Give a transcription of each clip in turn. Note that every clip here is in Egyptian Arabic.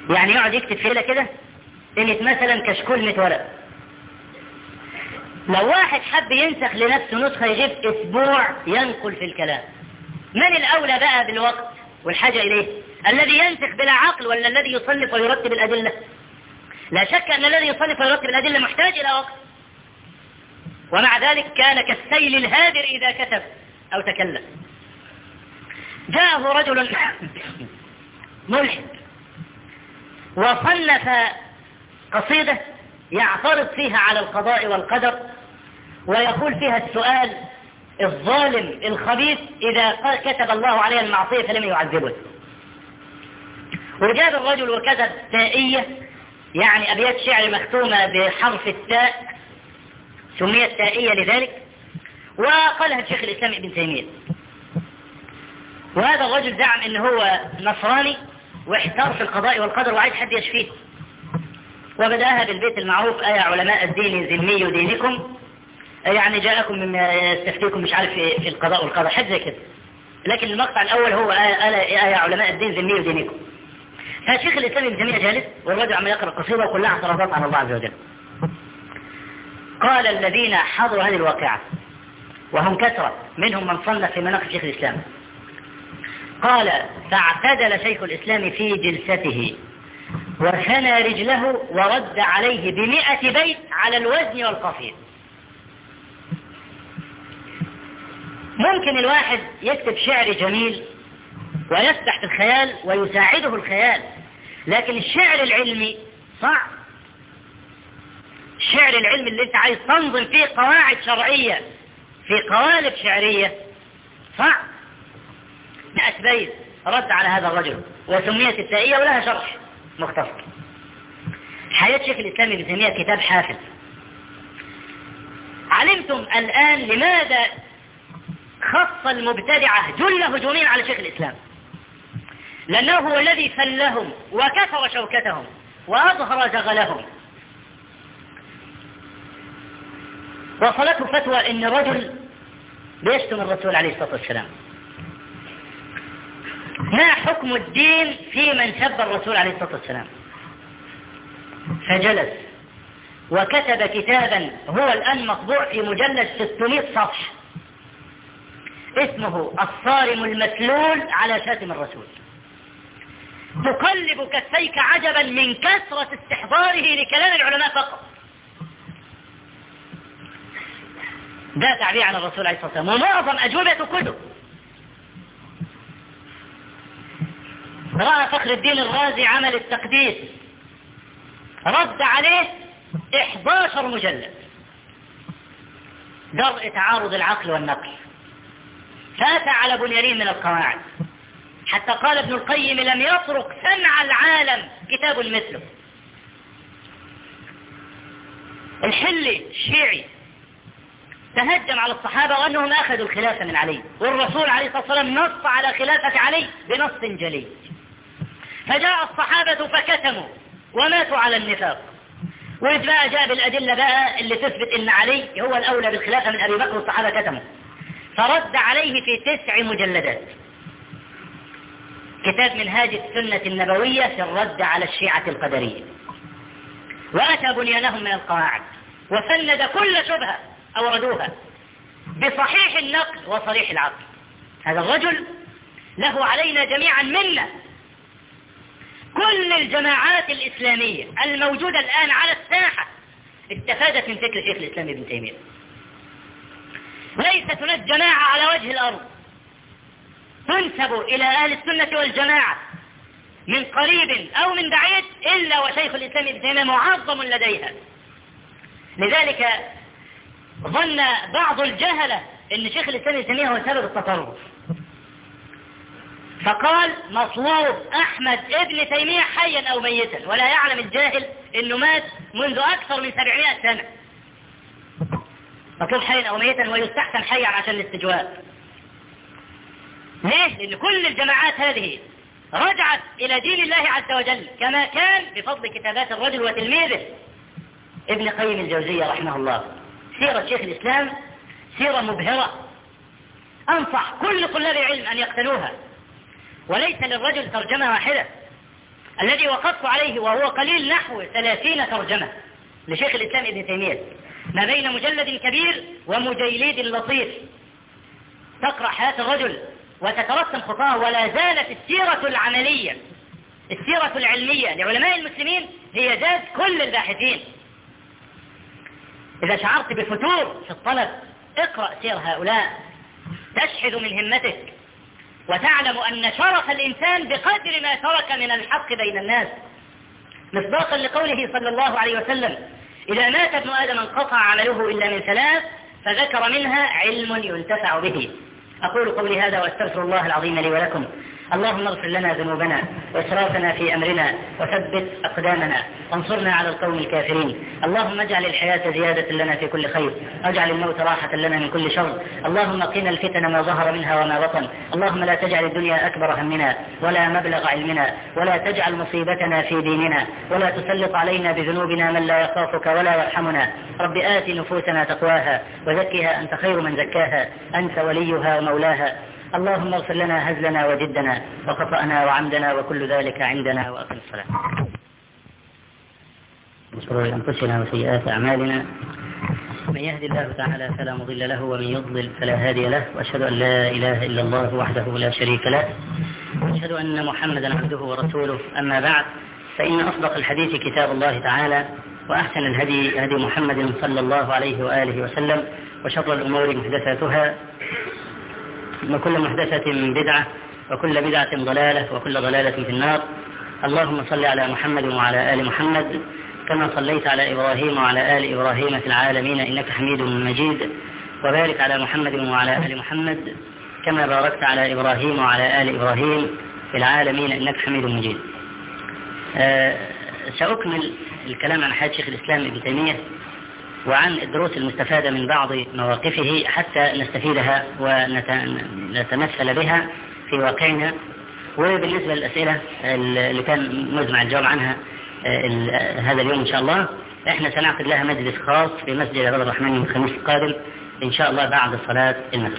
يعني يقعد يكتب في كده قيمة مثلا كشكول 100 ورق لو واحد حب ينسخ لنفسه نسخة يجيب اسبوع ينقل في الكلام من الاولى بقى بالوقت والحاجة اليه الذي ينسخ بلا عقل ولا الذي يصنف ويرتب الادلة لا شك ان الذي يصنف ويرتب الادلة محتاج الى وقت ومع ذلك كان كالسيل الهادر اذا كتب او تكلم جاءه رجل ملحد وصنف قصيدة يعترض فيها على القضاء والقدر ويقول فيها السؤال الظالم الخبيث إذا كتب الله عليه المعصية فلم يعذبه وجاب الرجل وكتب تائية يعني أبيات شعر مختومة بحرف التاء سميت تائية لذلك وقالها الشيخ الإسلام ابن تيمية وهذا الرجل زعم ان هو نصراني واحتار في القضاء والقدر وعايز حد يشفيه وبدأها بالبيت المعروف أي علماء الدين ذمي دينكم يعني جاءكم من يستفتيكم مش عارف في القضاء والقدر حد زي كده لكن المقطع الأول هو آية علماء الدين ذمي دينكم فشيخ الإسلام ابن تيمية جالس والرجل عم يقرأ قصيدة وكلها اعتراضات على الله عز وجل قال الذين حضروا هذه الواقعة وهم كثرة منهم من صنف في مناقب شيخ الإسلام قال فاعتدل شيخ الإسلام في جلسته وثنى رجله ورد عليه بمئة بيت على الوزن والقافية ممكن الواحد يكتب شعر جميل ويسبح في الخيال ويساعده الخيال لكن الشعر العلمي صعب الشعر العلمي اللي انت عايز تنظم فيه قواعد شرعية في قوالب شعرية صعب مئة بيت رد على هذا الرجل وسميت التائية ولها شرح مختصر حياة شيخ الإسلام ابن تيمية كتاب حافظ علمتم الآن لماذا خص المبتدعة جل هجومين على شيخ الإسلام لأنه هو الذي فلهم وكثر شوكتهم وأظهر زغلهم وصلته فتوى ان رجل بيشتم الرسول عليه الصلاة والسلام ما حكم الدين في من سب الرسول عليه الصلاة والسلام فجلس وكتب كتابا هو الآن مطبوع في مجلد 600 صفحة اسمه الصارم المسلول على شاتم الرسول تقلب كفيك عجبا من كثرة استحضاره لكلام العلماء فقط ده تعبير عن الرسول عليه الصلاة والسلام ومعظم أجوبة كتب رأى فخر الدين الرازي عمل التقديس رد عليه 11 مجلد درء تعارض العقل والنقل فاتى على بنيانين من القواعد حتى قال ابن القيم لم يطرق سمع العالم كتاب مثله الحلي الشيعي تهجم على الصحابة وأنهم أخذوا الخلافة من علي والرسول عليه الصلاة والسلام نص على خلافة علي بنص جلي فجاء الصحابة فكتموا وماتوا على النفاق وإذ بقى جاء بالأدلة بقى اللي تثبت إن علي هو الأولى بالخلافة من أبي بكر والصحابة كتموا فرد عليه في تسع مجلدات كتاب منهاج السنة النبوية في الرد على الشيعة القدرية وأتى بنيانهم من القواعد وفند كل شبهة أوردوها بصحيح النقل وصريح العقل هذا الرجل له علينا جميعا منا كل الجماعات الإسلامية الموجودة الآن على الساحة استفادت من فكر شيخ الإسلام ابن تيمية ليست هناك جماعة على وجه الأرض تنسب إلى أهل السنة والجماعة من قريب أو من بعيد إلا وشيخ الإسلام ابن تيمية معظم لديها لذلك ظن بعض الجهلة ان شيخ الإسلام ابن تيمية هو سبب التطرف فقال مطلوب أحمد ابن تيمية حيا أو ميتا ولا يعلم الجاهل أنه مات منذ أكثر من 700 سنة مطلوب حيا أو ميتا ويستحسن حيا عشان الاستجواب ليه؟ لأن كل الجماعات هذه رجعت إلى دين الله عز وجل كما كان بفضل كتابات الرجل وتلميذه ابن قيم الجوزية رحمه الله سيرة شيخ الإسلام سيرة مبهرة أنصح كل طلاب العلم أن يقتنوها وليس للرجل ترجمة واحدة الذي وقفت عليه وهو قليل نحو ثلاثين ترجمة لشيخ الإسلام ابن تيمية ما بين مجلد كبير ومجيليد لطيف تقرأ حياة الرجل وتترسم خطاه ولا زالت السيرة العملية السيرة العلمية لعلماء المسلمين هي ذات كل الباحثين إذا شعرت بفتور في الطلب اقرأ سير هؤلاء تشحذ من همتك وتعلم أن شرف الإنسان بقدر ما ترك من الحق بين الناس مصداقا لقوله صلى الله عليه وسلم إذا مات ابن آدم انقطع عمله إلا من ثلاث فذكر منها علم ينتفع به أقول قولي هذا وأستغفر الله العظيم لي ولكم اللهم اغفر لنا ذنوبنا وإسرافنا في أمرنا وثبت أقدامنا وانصرنا على القوم الكافرين اللهم اجعل الحياة زيادة لنا في كل خير واجعل الموت راحة لنا من كل شر اللهم قنا الفتن ما ظهر منها وما بطن اللهم لا تجعل الدنيا أكبر همنا ولا مبلغ علمنا ولا تجعل مصيبتنا في ديننا ولا تسلط علينا بذنوبنا من لا يخافك ولا يرحمنا رب آت نفوسنا تقواها وزكها أنت خير من زكاها أنت وليها ومولاها اللهم اغفر لنا هزلنا وجدنا وخطأنا وعمدنا وكل ذلك عندنا وأقم الصلاة من شرور أنفسنا وسيئات أعمالنا من يهد الله تعالى فلا مضل له ومن يضلل فلا هادي له وأشهد أن لا إله إلا الله وحده لا شريك له وأشهد أن محمدا عبده ورسوله أما بعد فإن أصدق الحديث كتاب الله تعالى وأحسن الهدي هدي محمد صلى الله عليه وآله وسلم وشر الأمور محدثاتها وكل محدثة بدعة وكل بدعة ضلالة وكل ضلالة في النار اللهم صل على محمد وعلى آل محمد كما صليت على إبراهيم وعلى آل إبراهيم في العالمين إنك حميد مجيد وبارك على محمد وعلى آل محمد كما باركت على إبراهيم وعلى آل إبراهيم في العالمين إنك حميد مجيد أه سأكمل الكلام عن حياة شيخ الإسلام ابن تيمية وعن الدروس المستفادة من بعض مواقفه حتى نستفيدها ونتمثل بها في واقعنا وبالنسبة للأسئلة اللي كان مزمع الجواب عنها هذا اليوم إن شاء الله احنا سنعقد لها مجلس خاص في مسجد عبد الرحمن يوم الخميس القادم إن شاء الله بعد صلاة المغرب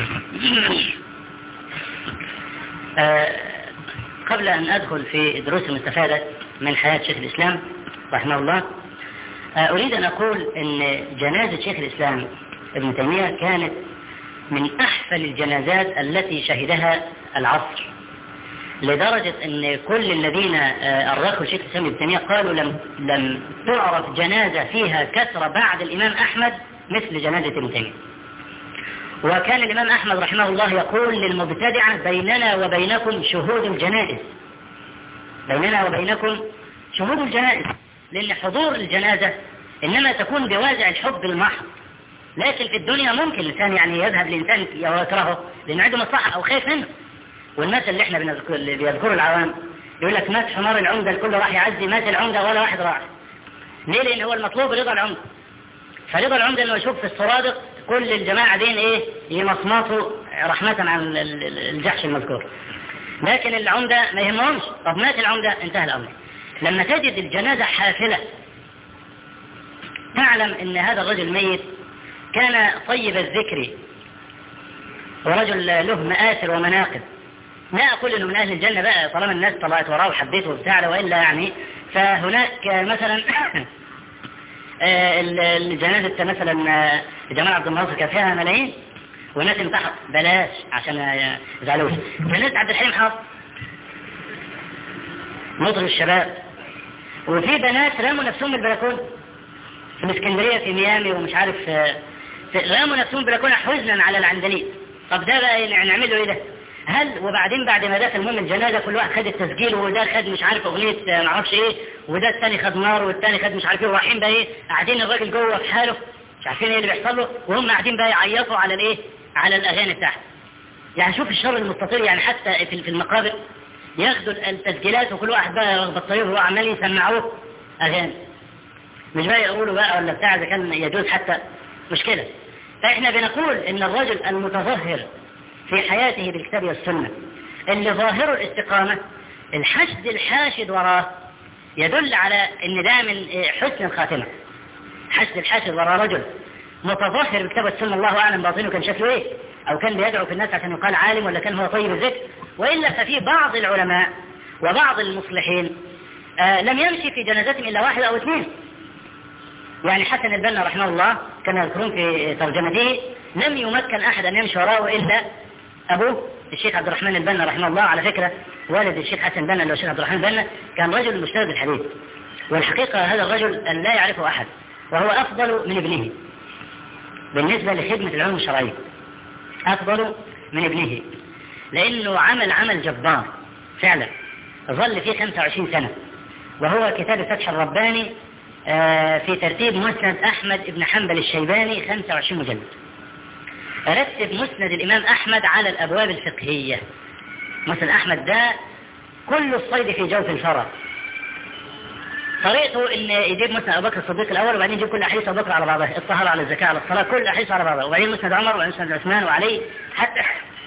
قبل أن أدخل في الدروس المستفادة من حياة شيخ الإسلام رحمه الله أريد أن أقول أن جنازة شيخ الإسلام ابن تيمية كانت من أحفل الجنازات التي شهدها العصر لدرجة أن كل الذين أرخوا شيخ الإسلام ابن تيمية قالوا لم, لم تعرف جنازة فيها كثرة بعد الإمام أحمد مثل جنازة ابن تيمية وكان الإمام أحمد رحمه الله يقول للمبتدعة بيننا وبينكم شهود الجنائز بيننا وبينكم شهود الجنائز لأن حضور الجنازة إنما تكون بوازع الحب المحض لكن في الدنيا ممكن الإنسان يعني يذهب لإنسان يكرهه لأنه عنده مصلحة أو خايف منه والمثل اللي احنا بنذكر اللي بيذكره العوام يقول لك مات حمار العمدة الكل راح يعزي مات العمدة ولا واحد راح ليه لأن هو المطلوب رضا العمدة فرضا العمدة انه يشوف في السرادق كل الجماعة دين ايه يمصمصوا رحمة عن الجحش المذكور لكن العمدة ما يهمهمش طب مات العمدة انتهى الأمر لما تجد الجنازة حافلة تعلم ان هذا الرجل ميت كان طيب الذكر ورجل له مآثر ومناقب لا أقول أنه من أهل الجنة بقى طالما الناس طلعت وراه وحبيته وبتاع وإلا يعني فهناك مثلا الجنازة مثلا جمال عبد الناصر كان فيها ملايين وناس انتحر بلاش عشان يزعلوش جنازة عبد الحليم حافظ مطر الشباب وفي بنات رموا نفسهم بالبلكون في الاسكندرية في ميامي ومش عارف رموا نفسهم بالبلكون حزنا على العندليب طب ده بقى نعمل له ايه ده هل وبعدين بعد ما دخل المهم الجنازة كل واحد خد التسجيل وده خد مش عارف اغنية ما اعرفش ايه وده الثاني خد نار والثاني خد مش عارف ايه ورايحين بقى ايه قاعدين الراجل جوه في حاله مش عارفين ايه اللي بيحصل له وهم قاعدين بقى يعيطوا على الايه على الاغاني بتاعته يعني شوف الشر المستطير يعني حتى في المقابر ياخدوا التسجيلات وكل واحد بقى بطاريه وهو عمال يسمعوه اغاني مش بقى يقولوا بقى ولا بتاع اذا كان يجوز حتى مشكلة فاحنا بنقول ان الرجل المتظاهر في حياته بالكتاب والسنة اللي ظاهر الاستقامة الحشد الحاشد وراه يدل على ان ده من حسن الخاتمة حشد الحاشد وراء رجل متظاهر بالكتاب والسنة الله اعلم باطنه كان شكله ايه او كان بيدعو في الناس عشان يقال عالم ولا كان هو طيب الذكر وإلا ففي بعض العلماء وبعض المصلحين آه لم يمشي في جنازتهم إلا واحد أو اثنين يعني حسن البنا رحمه الله كما يذكرون في ترجمته لم يمكن أحد أن يمشي وراءه إلا أبوه الشيخ عبد الرحمن البنا رحمه الله على فكرة والد الشيخ حسن البنا اللي هو الشيخ عبد الرحمن البنا كان رجل مشترك بالحديث والحقيقة هذا الرجل لا يعرفه أحد وهو أفضل من ابنه بالنسبة لخدمة العلوم الشرعية أفضل من ابنه لأنه عمل عمل جبار فعلا ظل فيه 25 سنة وهو كتاب فتح الرباني آه، في ترتيب مسند أحمد بن حنبل الشيباني 25 مجلد رتب مسند الإمام أحمد على الأبواب الفقهية مسند أحمد ده كل الصيد في جوف الفرى طريقته ان يجيب مسند ابو بكر الصديق الاول وبعدين يجيب كل احاديث ابو بكر على بعضها الطهاره على الزكاه على الصلاه كل احاديث على بعضها وبعدين مسند عمر وبعدين مسند عثمان وعلي حتى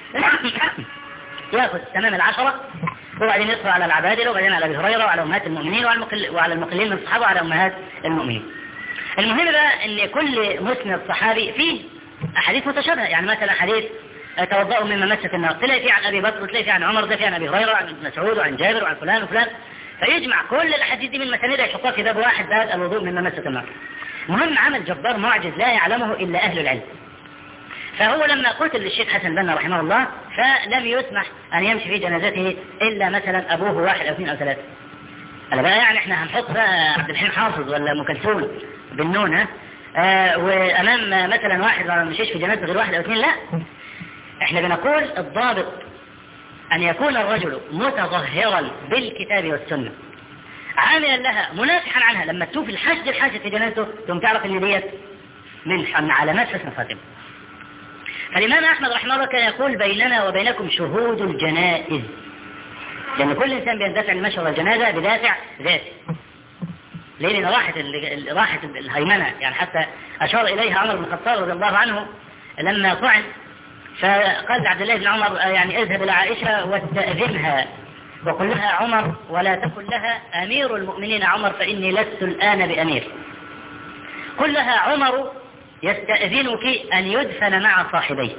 ياخذ تمام العشره وبعدين يدخل على العبادله وبعدين على ابي هريره وعلى امهات المؤمنين وعلى المقل وعلى المقلين من الصحابه وعلى امهات المؤمنين. المهم بقى ان كل مسند صحابي فيه احاديث متشابهه يعني مثلا حديث توضأوا مما مست النار تلاقي فيه عن ابي بكر وتلاقي فيه عن عمر ده فيه عن ابي هريره وعن مسعود وعن جابر وعن فلان وفلان فيجمع كل الاحاديث دي من مساندها يحطها في باب واحد باب الوضوء مما مست النار. مهم عمل جبار معجز لا يعلمه الا اهل العلم. فهو لما قتل للشيخ حسن بنا رحمه الله فلم يسمح أن يمشي في جنازته إلا مثلا أبوه واحد أو اثنين أو ثلاثة أنا بقى يعني إحنا هنحط بقى عبد الحليم حافظ ولا أم كلثوم بالنون ها آه وأمام مثلا واحد ما مشيش في جنازة غير واحد أو اثنين لا إحنا بنقول الضابط أن يكون الرجل متظهرا بالكتاب والسنة عاملا لها منافحا عنها لما تشوف الحشد الحاشد في جنازته ثم تعرف ان ديت من علامات حسن الخاتمه فالإمام أحمد رحمه الله كان يقول بيننا وبينكم شهود الجنائز لأن كل إنسان بيندفع المشهر الجنازة بدافع ذاتي لأن راحت راحت الهيمنة يعني حتى أشار إليها عمر بن الخطاب رضي الله عنه لما طعن فقال عبد الله بن عمر يعني اذهب إلى عائشة واستأذنها وقل لها عمر ولا تقل لها أمير المؤمنين عمر فإني لست الآن بأمير قل لها عمر يستأذنك أن يدفن مع صاحبيه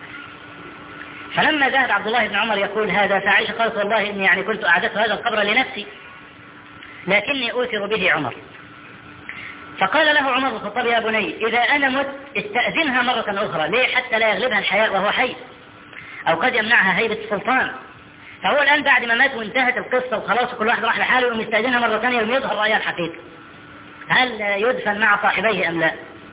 فلما ذهب عبد الله بن عمر يقول هذا فعائشة قالت والله إني يعني كنت أعددت هذا القبر لنفسي لكني أوثر به عمر فقال له عمر بن الخطاب يا بني إذا أنا مت استأذنها مرة أخرى ليه حتى لا يغلبها الحياء وهو حي أو قد يمنعها هيبة السلطان فهو الآن بعد ما مات وانتهت القصة وخلاص كل واحد راح لحاله يقوم يستأذنها مرة ثانية ويظهر رأيها الحقيقي هل يدفن مع صاحبيه أم لا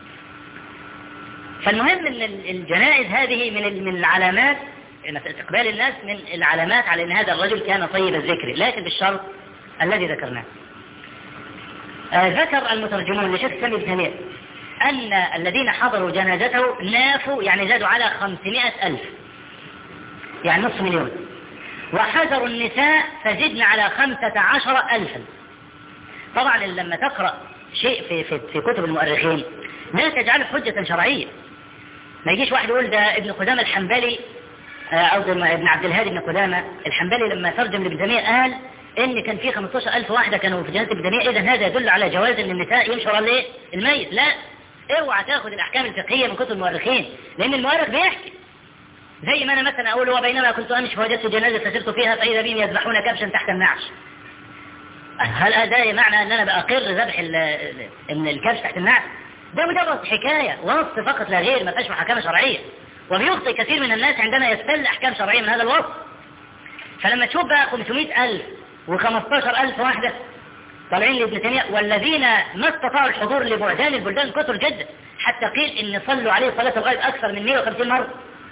فالمهم ان الجنائز هذه من من العلامات ان استقبال الناس من العلامات على ان هذا الرجل كان طيب الذكر لكن بالشرط الذي ذكرناه آه ذكر المترجمون لشيخ سامي بن أن الذين حضروا جنازته نافوا يعني زادوا على خمسمائة ألف يعني نصف مليون وحذروا النساء فزدن على خمسة عشر ألفا طبعا لما تقرأ شيء في, في, في كتب المؤرخين لا تجعله حجة شرعية ما يجيش واحد يقول ده ابن قدامة الحنبلي آه، أو ابن عبد الهادي ابن قدامة الحنبلي لما ترجم لابن تيمية قال إن كان في 15000 واحدة كانوا في جنازة ابن تيمية إذا هذا يدل على جواز إن النساء يمشوا على إيه؟ الميت لا اوعى تاخذ الأحكام الفقهية من كتب المؤرخين لأن المؤرخ بيحكي زي ما أنا مثلا أقول وبينما كنت أمشي فوجدت جنازة فسرت فيها فإذا بهم يذبحون كبشا تحت النعش هل هذا معنى أن أنا بأقر ذبح الكبش تحت النعش ده مجرد حكاية وصف فقط لا غير ما فيهاش محاكمة شرعية وبيخطئ كثير من الناس عندما يستل أحكام شرعية من هذا الوصف فلما تشوف بقى 500 ألف و15 ألف واحدة طالعين لابن تيمية والذين ما استطاعوا الحضور لبعدان البلدان كثر جدا حتى قيل ان صلوا عليه صلاة الغائب أكثر من 150 مرة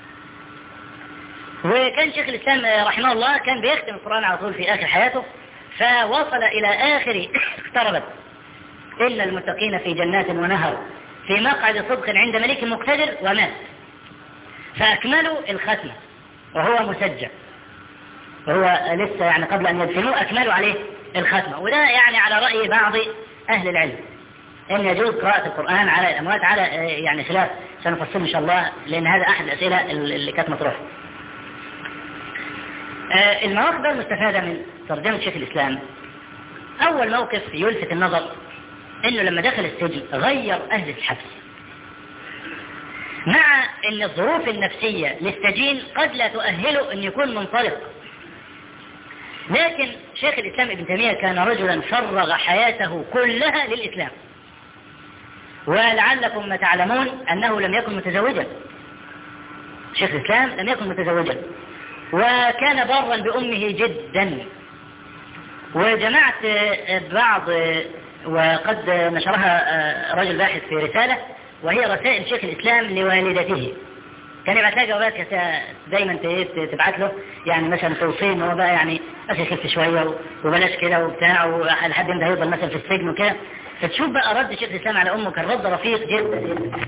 وكان شيخ الإسلام رحمه الله كان بيختم القرآن على طول في آخر حياته فوصل إلى آخر اقتربت إلا المتقين في جنات ونهر في مقعد صدق عند ملك مقتدر ومات فأكملوا الختمة وهو مسجع وهو لسه يعني قبل أن يدفنوه أكملوا عليه الختمة وده يعني على رأي بعض أهل العلم إن يجوز قراءة القرآن على الأموات على يعني خلاف سنفصل إن شاء الله لأن هذا أحد الأسئلة اللي كانت مطروحة آه، المواقف المستفادة من ترجمة شيخ الإسلام أول موقف يلفت النظر انه لما دخل السجن غير اهل الحبس مع ان الظروف النفسية للسجين قد لا تؤهله ان يكون منطلق لكن شيخ الإسلام ابن تيمية كان رجلا فرغ حياته كلها للإسلام ولعلكم ما تعلمون أنه لم يكن متزوجا شيخ الإسلام لم يكن متزوجا وكان برا بأمه جدا وجمعت بعض وقد نشرها رجل باحث في رسالة وهي رسائل شيخ الإسلام لوالدته كان يبعت لها جوابات دايما تبعت له يعني مثلا توصيه ان هو بقى يعني اخي خف شويه وبلاش كده وبتاع ولحد امتى هيفضل مثلا في السجن وكده فتشوف بقى رد شيخ الاسلام على امه كان رد رفيق جدا جدا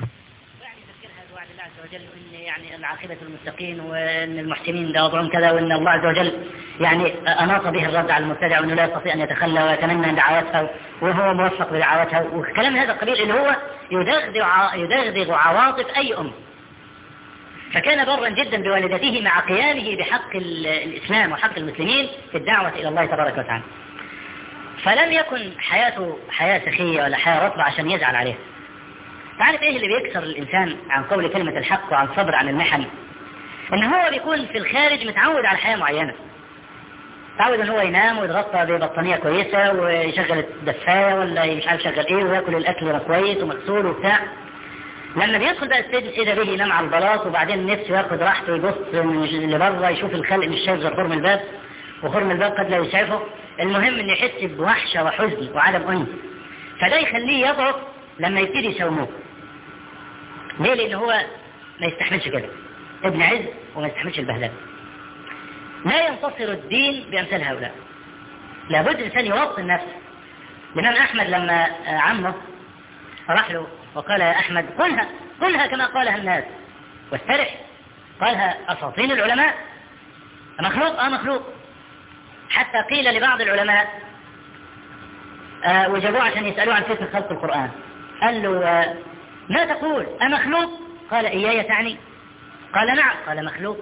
وجل ان يعني العاقبة المتقين وان المحسنين ده وضعهم كذا وان الله عز وجل يعني اناط به الرد على المبتدع وانه لا يستطيع ان يتخلى ويتمنى دعواتها وهو موفق بدعواتها وكلام هذا القبيل اللي هو يدغدغ يدغدغ عواطف اي ام فكان برا جدا بوالدته مع قيامه بحق الاسلام وحق المسلمين في الدعوة الى الله تبارك وتعالى فلم يكن حياته حياة سخية ولا حياة رطبة عشان يزعل عليها تعرف ايه اللي بيكسر الانسان عن قول كلمة الحق وعن صبر عن المحن ان هو بيكون في الخارج متعود على حياة معينة متعود ان هو ينام ويتغطى ببطانية كويسة ويشغل الدفاية ولا مش عارف يشغل ايه وياكل الاكل كويس ومغسول وبتاع لما بيدخل بقى السجن ايه ده به ينام على البلاط وبعدين نفسه ياخد راحته ويبص اللي بره يشوف الخلق مش شايف غير خرم الباب وخرم الباب قد لا يشايفه المهم ان يحس بوحشة وحزن وعدم انس فده يخليه يضعف لما يبتدي يساوموه ليه لان هو ما يستحملش كده ابن عز وما يستحملش البهدله لا ينتصر الدين بامثال هؤلاء لابد الانسان يوطن نفسه الامام احمد لما عمه راح له وقال يا احمد قلها قلها كما قالها الناس واسترح قالها اساطين العلماء مخلوق اه مخلوق حتى قيل لبعض العلماء آه وجابوه عشان يسألوه عن كيف خلق القرآن قال له آه ما تقول أمخلوق قال إياي تعني قال نعم قال مخلوق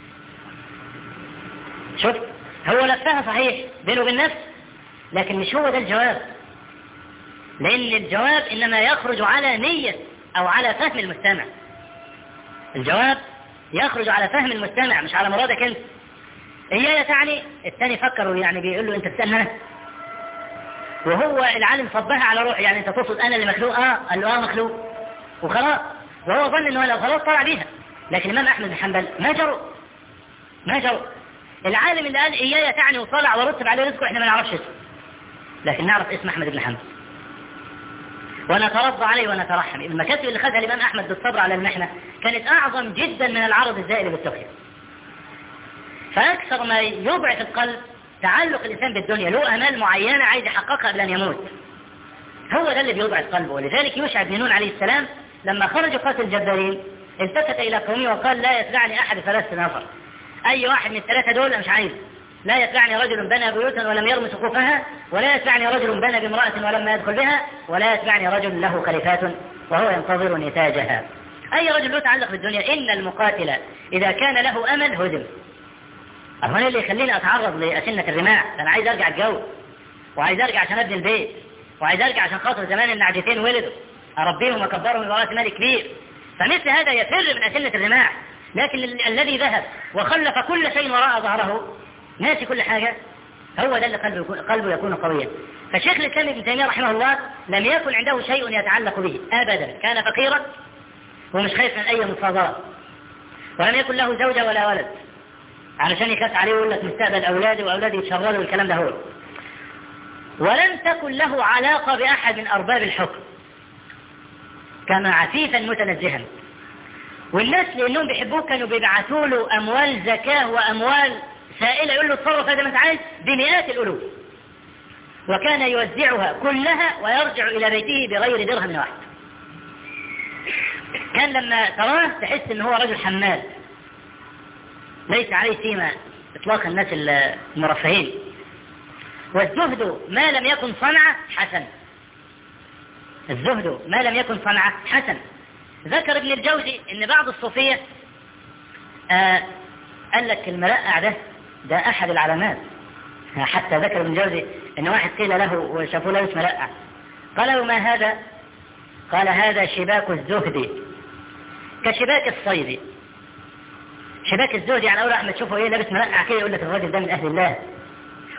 شوف هو لفها صحيح بينه وبين نفسه لكن مش هو ده الجواب لأن الجواب إنما يخرج على نية أو على فهم المستمع الجواب يخرج على فهم المستمع مش على مرادك أنت إياي تعني الثاني فكر يعني بيقول له أنت بتسألنا أنا وهو العالم صبها على روح يعني أنت تقصد أنا اللي مخلوق آه قال له آه مخلوق وخلاص وهو ظن أنه لو خلاص طلع بيها لكن الإمام أحمد بن حنبل ما جرؤ ما جرؤ العالم اللي قال إياي تعني وطلع ورتب عليه رزقه إحنا ما نعرفش اسمه لكن نعرف اسم أحمد بن حنبل ونترضى عليه ونترحم المكاسب اللي خدها الإمام أحمد بالصبر على المحنة كانت أعظم جدا من العرض الزائل بالتقية فأكثر ما يضعف القلب تعلق الإنسان بالدنيا له أمال معينة عايز يحققها قبل أن يموت هو ده اللي بيضعف قلبه ولذلك يوشع بن نون عليه السلام لما خرج قاتل الجبارين التفت إلى قومه وقال لا يتبعني أحد ثلاثة نفر أي واحد من الثلاثة دول مش عايز لا يتبعني رجل بنى بيوتا ولم يرم سقوفها ولا يتبعني رجل بنى بامرأة ولما يدخل بها ولا يتبعني رجل له خليفات وهو ينتظر نتاجها أي رجل له تعلق بالدنيا إن المقاتل إذا كان له أمل هدم أرهن اللي يخليني أتعرض لأسنة الرماح أنا عايز أرجع الجو وعايز أرجع عشان أبني البيت وعايز أرجع عشان خاطر زمان النعجتين ولدوا أربيهم وأكبرهم يبقى مالي كبير فمثل هذا يفر من أسنة الرماح لكن الذي ذهب وخلف كل شيء وراء ظهره ناسي كل حاجة هو ده اللي قلبه يكون, قلبه يكون قويا فالشيخ الإسلام ابن تيمية رحمه الله لم يكن عنده شيء يتعلق به أبدا كان فقيرا ومش خايف من أي مصادرة ولم يكن له زوجة ولا ولد علشان يكاس عليه ويقول لك مستقبل أولادي وأولادي يتشردوا والكلام ده هو ولم تكن له علاقة بأحد من أرباب الحكم كان عفيفا متنزها والناس لأنهم بيحبوه كانوا بيبعثوا له أموال زكاة وأموال سائلة يقول له اتصرف هذا ما انت عايز بمئات الألوف وكان يوزعها كلها ويرجع إلى بيته بغير درهم واحد كان لما تراه تحس ان هو رجل حماد ليس عليه سيما اطلاق الناس المرفهين والزهد ما لم يكن صنعة حسن الزهد ما لم يكن صنعة حسن ذكر ابن الجوزي ان بعض الصوفية آه قال لك المرقع ده ده احد العلامات حتى ذكر ابن الجوزي ان واحد قيل له وشافوا له اسم مرقع قال له ما هذا قال هذا شباك الزهد كشباك الصيد شباك الزهد يعني اول احمد تشوفه ايه لابس مرقع كده يقول لك الراجل ده من اهل الله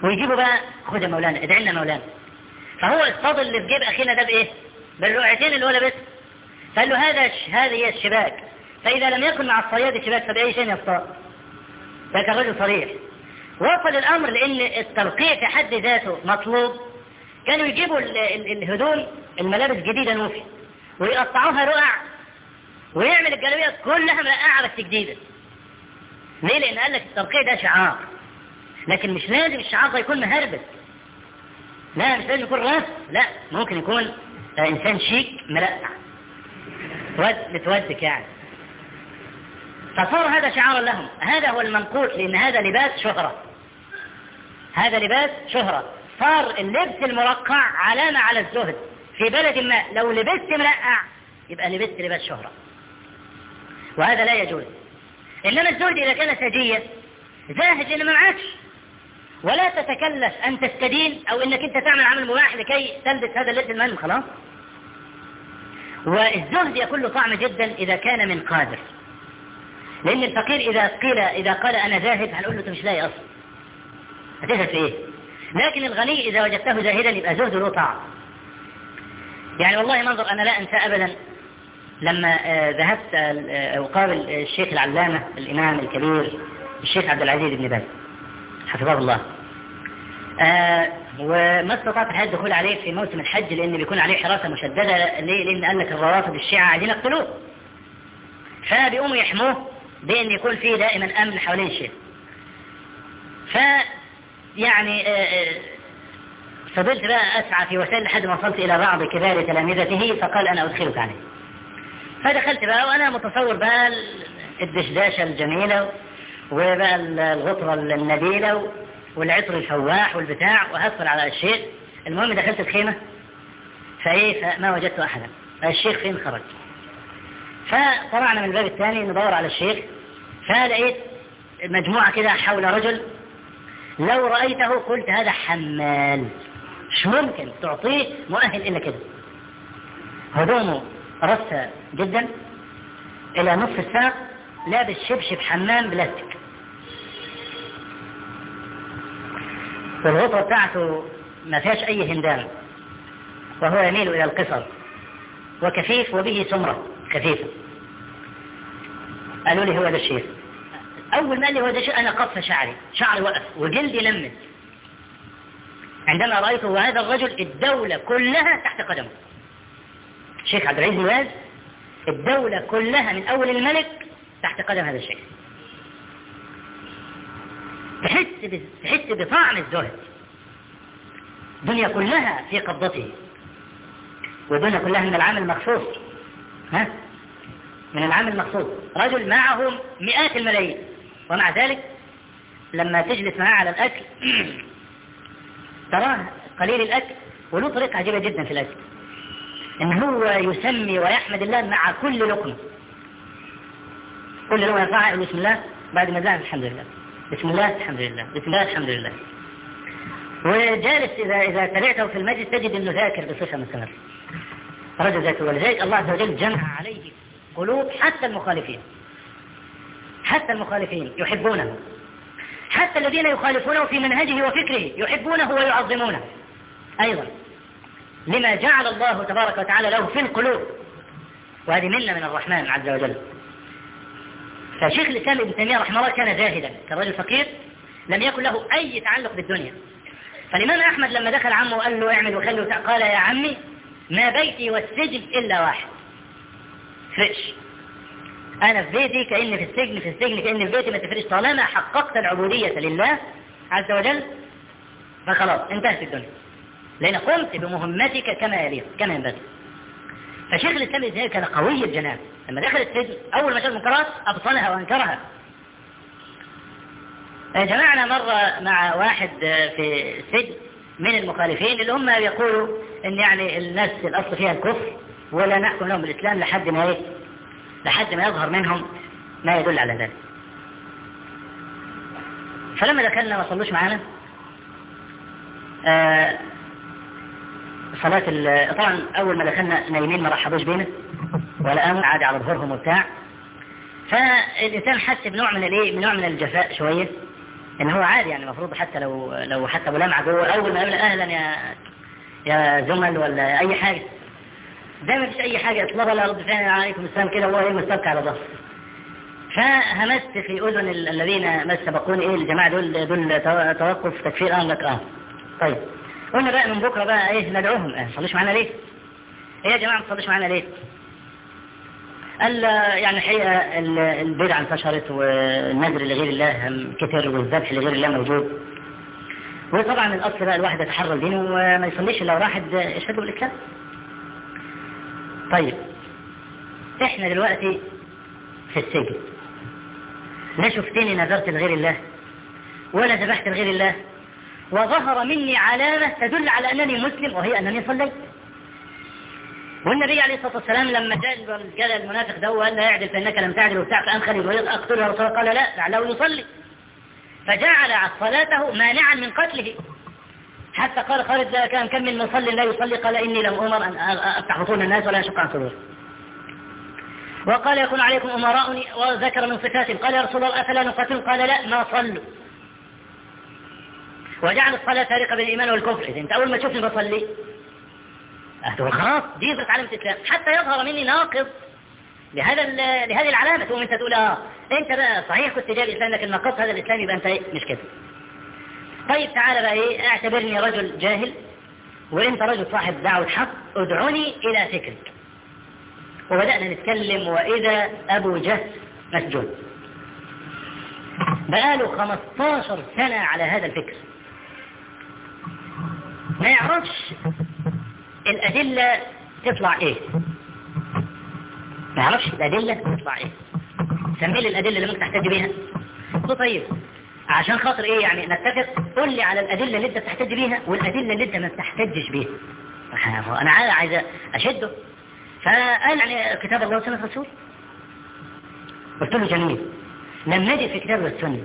ويجيبوا بقى خد يا مولانا ادعي لنا مولانا فهو الصاد اللي في جيب اخينا ده بايه بالرؤيتين اللي هو لابسها فقال له هذا ش... هذه هي الشباك فاذا لم يكن مع الصياد شباك فباي شيء يصطاد ده كان رجل صريح وصل الامر لان الترقيع في حد ذاته مطلوب كانوا يجيبوا ال... ال... الهدوم الملابس جديدة نوفي ويقطعوها رقع ويعمل الجلابية كلها مرقعة بس جديدة ليه لان قال لك الترقيع ده شعار لكن مش لازم الشعار ده يكون مهربس لا مش لازم يكون راس لا ممكن يكون انسان شيك مرقع ود متودك يعني فصار هذا شعارا لهم هذا هو المنقوط لان هذا لباس شهرة هذا لباس شهرة صار اللبس المرقع علامة على الزهد في بلد ما لو لبست مرقع يبقى لبست لباس شهرة وهذا لا يجوز إنما الزهد إذا كان سجية زاهد لأنه ما معكش ولا تتكلف أن تستدين أو أنك أنت تعمل عمل مباح لكي تلبس هذا اللبس المهم خلاص والزهد يكون له طعم جدا إذا كان من قادر لأن الفقير إذا قيل إذا قال أنا زاهد هنقول له أنت مش لاقي أصلا هتزهد في إيه لكن الغني إذا وجدته زاهدا يبقى زهده له طعم يعني والله منظر أنا لا أنسى أبدا لما ذهبت أقابل الشيخ العلامة الإمام الكبير الشيخ عبد العزيز بن باز حفظه الله آه وما استطعت الحياة الدخول عليه في موسم الحج لأن بيكون عليه حراسة مشددة ليه؟ لأن قال لك الروافض الشيعة عايزين يقتلوه فبيقوموا يحموه بأن يكون فيه دائما أمن حوالين الشيخ ف يعني آه فضلت بقى أسعى في وسائل لحد ما وصلت إلى بعض كبار تلامذته فقال أنا أدخلك عليه فدخلت بقى وأنا متصور بقى الدشداشة الجميلة وبقى الغطرة النبيلة والعطر الفواح والبتاع وهصل على الشيخ المهم دخلت الخيمة فايه فما وجدت احدا الشيخ فين خرج فطلعنا من الباب الثاني ندور على الشيخ فلقيت مجموعة كده حول رجل لو رأيته قلت هذا حمال مش ممكن تعطيه مؤهل إلا كده هدومه رصة جدا إلى نصف الساق لابس شبشب حمام بلاستيك والغطرة بتاعته ما فيهاش أي هندام وهو يميل إلى القصر وكفيف وبه سمرة خفيفة قالوا لي هو ده الشيخ أول ما قال لي هو ده الشيخ أنا قف شعري شعري وقف وجلدي لمت عندما رأيته وهذا الرجل الدولة كلها تحت قدمه الشيخ عبد العزيز الواز الدولة كلها من أول الملك تحت قدم هذا الشيخ تحس تحس بطعم الزهد الدنيا كلها في قبضته والدنيا كلها من العام المخصوص ها من العام المخصوص رجل معه مئات الملايين ومع ذلك لما تجلس معاه على الأكل تراه قليل الأكل وله طريقة عجيبة جدا في الأكل إن هو يسمي ويحمد الله مع كل لقمة كل لقمة يرفعها بسم الله بعد ما زعل الحمد لله بسم الله الحمد لله بسم الله الحمد لله وجالس إذا إذا تابعته في المجلس تجد أنه ذاكر بصفة مستمرة رجل ذاكر ولذلك الله عز وجل جمع عليه قلوب حتى المخالفين حتى المخالفين يحبونه حتى الذين يخالفونه في منهجه وفكره يحبونه ويعظمونه أيضا لما جعل الله تبارك وتعالى له في القلوب وهذه منة من الرحمن عز وجل فشيخ الإسلام ابن تيمية رحمه الله كان زاهدا كان رجل فقير لم يكن له أي تعلق بالدنيا فالإمام أحمد لما دخل عمه وقال له اعمل وخلي قال يا عمي ما بيتي والسجن إلا واحد فرش أنا في بيتي كأني في السجن في السجن كأني في بيتي ما تفرش طالما حققت العبودية لله عز وجل فخلاص انتهت الدنيا لأن قمت بمهمتك كما يليق كما ينبغي فشيخ الإسلام ابن كان قوي الجناب لما دخل السجن أول ما شاف المنكرات أبطلها وأنكرها جمعنا مرة مع واحد في السجن من المخالفين اللي هم يقولوا ان يعني الناس الاصل فيها الكفر ولا نحكم لهم بالاسلام لحد ما ايه لحد ما يظهر منهم ما يدل على ذلك فلما دخلنا ما صلوش معانا آه صلاة طبعا اول ما دخلنا نايمين ما رحبوش بينا ولا قاموا عادي على ظهرهم وبتاع فالانسان حس بنوع من الايه بنوع من الجفاء شويه ان هو عادي يعني المفروض حتى لو لو حتى ابو لمعه جوه اول ما يقول اهلا يا يا زمل ولا اي حاجه ده ما فيش اي حاجه اطلبها لا رد فعل عليكم السلام كده وهو ايه مستبكى على ظهره فهمست في اذن الذين ما سبقوني ايه الجماعه دول دول توقف تكفير امرك اه طيب قلنا بقى من بكره بقى ايه ندعوهم اه تصليش معانا ليه؟ ايه يا جماعه ما تصليش معانا ليه؟ قال يعني الحقيقه البدعه انتشرت والنذر لغير الله كتر والذبح لغير الله موجود وطبعا الاصل بقى الواحد يتحرى دينه وما يصليش الا واحد يشهد بالاسلام طيب احنا دلوقتي في السجن لا شفتني نذرت لغير الله ولا ذبحت لغير الله وظهر مني علامة تدل على أنني مسلم وهي أنني صليت والنبي عليه الصلاة والسلام لما جاء المنافق ده وقال لا يعدل فإنك لم تعدل وبتاع فأن خلي المريض أقتله يا رسول الله قال لا لعله يصلي فجعل صلاته مانعا من قتله حتى قال خالد لا كان كم من مصل لا يصلي قال إني لم أمر أن أفتح بطون الناس ولا أشق عن صدور وقال يكون عليكم أمراء وذكر من صفاتهم قال يا رسول الله أفلا نقاتل قال لا ما صلوا وجعل الصلاة فارقة بين الإيمان والكفر إذا أنت أول ما تشوفني بصلي أهدوا خلاص دي يظهر علامة الإسلام حتى يظهر مني ناقض لهذا لهذه العلامة تقوم أنت تقول آه أنت بقى صحيح كنت جاي الإسلام لكن نقضت هذا الإسلام يبقى أنت إيه مش كده طيب تعالى بقى إيه اعتبرني رجل جاهل وأنت رجل صاحب دعوة حق ادعوني إلى فكرك وبدأنا نتكلم وإذا أبو جهل مسجون بقاله 15 سنة على هذا الفكر ما يعرفش الأدلة تطلع إيه ما يعرفش الأدلة تطلع إيه سمي لي الأدلة اللي ممكن تحتاج بيها طيب عشان خاطر إيه يعني نتفق قول لي على الأدلة اللي أنت بتحتاج بيها والأدلة اللي أنت ما بتحتاجش بيها أنا عايز أشده فقال يعني كتاب الله وسنة رسول قلت له جميل لم نجد في كتاب والسنة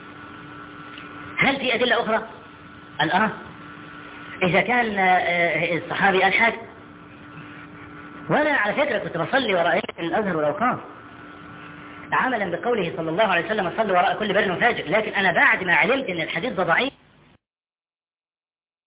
هل في أدلة أخرى؟ قال آه إذا كان الصحابي قال حاجة وأنا على فكرة كنت بصلي وراء الأزهر والأوقاف عملا بقوله صلى الله عليه وسلم صلي وراء كل بر وفاجر لكن أنا بعد ما علمت أن الحديث ده ضعيف